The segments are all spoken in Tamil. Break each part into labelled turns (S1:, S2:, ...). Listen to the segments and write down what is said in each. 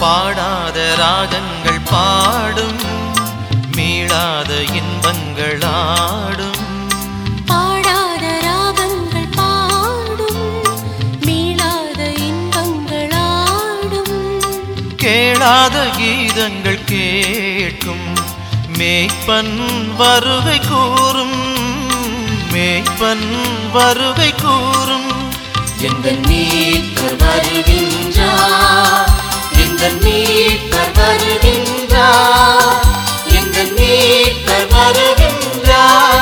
S1: பாடாத ராகங்கள் பாடும் மீளாத இன்பங்கள் ஆடும்
S2: பாடாத ராகங்கள் பாடும் மீளாத இன்பங்கள் ஆடும்
S1: கேளாத கீதங்கள் கேட்கும் மேய்ப்பன் வருகை கூறும் மேய்ப்பன் வருகை கூறும்
S2: எங்கள் மீட்பர் வருகின்றார் எங்கள் மீட்பர் வருகின்றார் எங்கள் மீட்பர் வருகின்றார்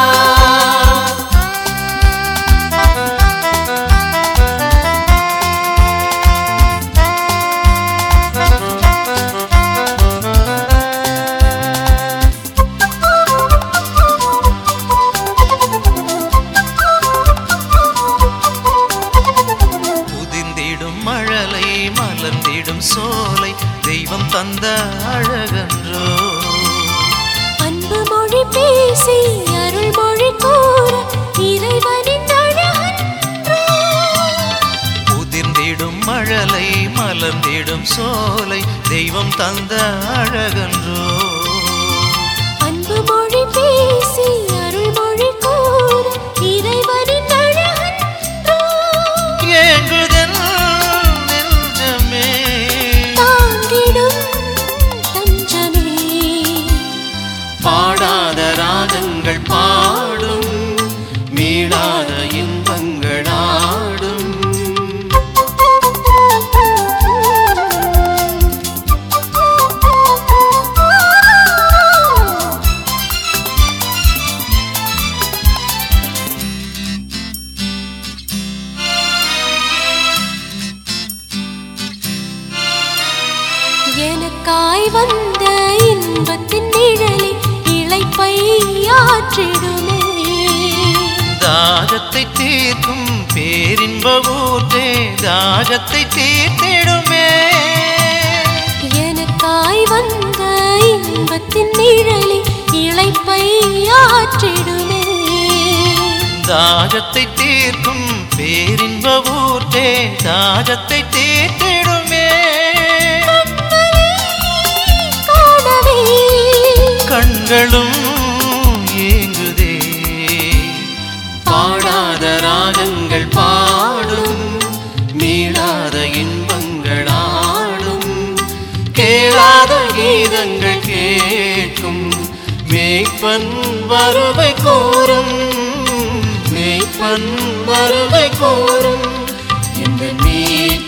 S1: புதிந்திடும் மழலை மலர்ந்திடும் சோலை தெய்வம் தந்த அழகன்றோ
S2: அன்பு மொழி பேசி அருள் மொழி கூற இறைவனின் அழகன்றோ
S1: புதிர்ந்திடும் மழலை மலர்ந்திடும் சோலை தெய்வம் தந்த அழகன்றோ
S2: அன்பு மொழி பேசி அருள் மொழி கூற இறைவனின் அழகன்றோ
S1: ஏங்குதல் நெஞ்சமே
S2: தாங்கிடும் தஞ்சமே
S1: பாடாத ராகங்கள் பாடும் மீளாத இன்பங்கள் ஆடும்
S2: எனக்காய் வந்த இன்பத்தின் நிழலை இளைப்பை ஆற்றிடுமே
S1: தாகத்தை தீர்க்கும் பேரின்ப ஊற்றே தாகத்தை தீர்த்திடுமே
S2: எனக்காய் வந்த இன்பத்தின் நிழலை இளைப்பை ஆற்றிடுமே
S1: தாகத்தை தீர்க்கும் பேரின்ப ஊற்றே தாகத்தை தீர்த்திடுமே
S2: காணவே
S1: கண்களும் ஏங்குதே பாடாத ராகங்கள் பாடும் மீளாத இன்பங்கள் ஆடும் கேளாத கீதங்கள் கேட்கும் மேய்ப்பன் வருகை கூறும் மேய்ப்பன் வருகை கூறும் எங்கள் மீட்பர்